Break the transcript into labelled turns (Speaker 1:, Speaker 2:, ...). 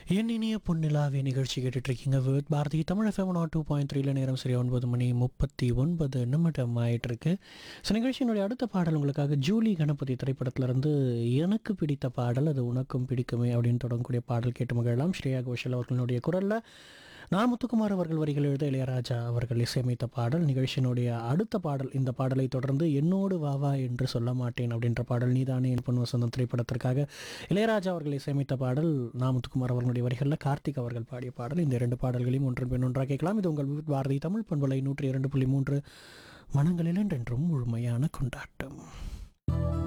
Speaker 1: என் இனிய பொன்னிலாவே நிகழ்ச்சி கேட்டுட்டு இருக்கீங்க with Bharathi Tamil FM nought two point த்ரீல நேரம் சரி ஒன்பது மணி முப்பத்தி ஒன்பது நிமிடம் ஆயிட்டு இருக்கு ஸோ நிகழ்ச்சியினுடைய அடுத்த பாடல் உங்களுக்காக ஜூலி கணபதி திரைப்படத்திலிருந்து எனக்கு பிடித்த பாடல் அது உனக்கும் பிடிக்குமே அப்படின்னு தொடங்கக்கூடிய பாடல் கேட்டு மகிழலாம் ஸ்ரேயா கோஷல் அவர்களுடைய குரலில் நான் முத்துக்குமார் அவர்கள் வரிகள் எழுத இளையராஜா அவர்கள் இசையமைத்த பாடல் நிகழ்ச்சியினுடைய அடுத்த பாடல் இந்த பாடலை தொடர்ந்து என்னோடு வாவா என்று சொல்ல மாட்டேன் அப்படின்ற பாடல் நீதானே என் பொன் வசந்தம் திரைப்படத்திற்காக இளையராஜா அவர்கள் இசையமைத்த பாடல் நா முத்துக்குமார் அவர்களுடைய வரிகளில் கார்த்திக் அவர்கள் பாடிய பாடல் இந்த இரண்டு பாடல்களையும் ஒன்றன் பின் ஒன்றாக கேட்கலாம் இது உங்கள் பாரதி தமிழ் பண்பலை நூற்றி இரண்டு புள்ளி மூன்று மனங்களில் என்றென்றும் முழுமையான கொண்டாட்டம்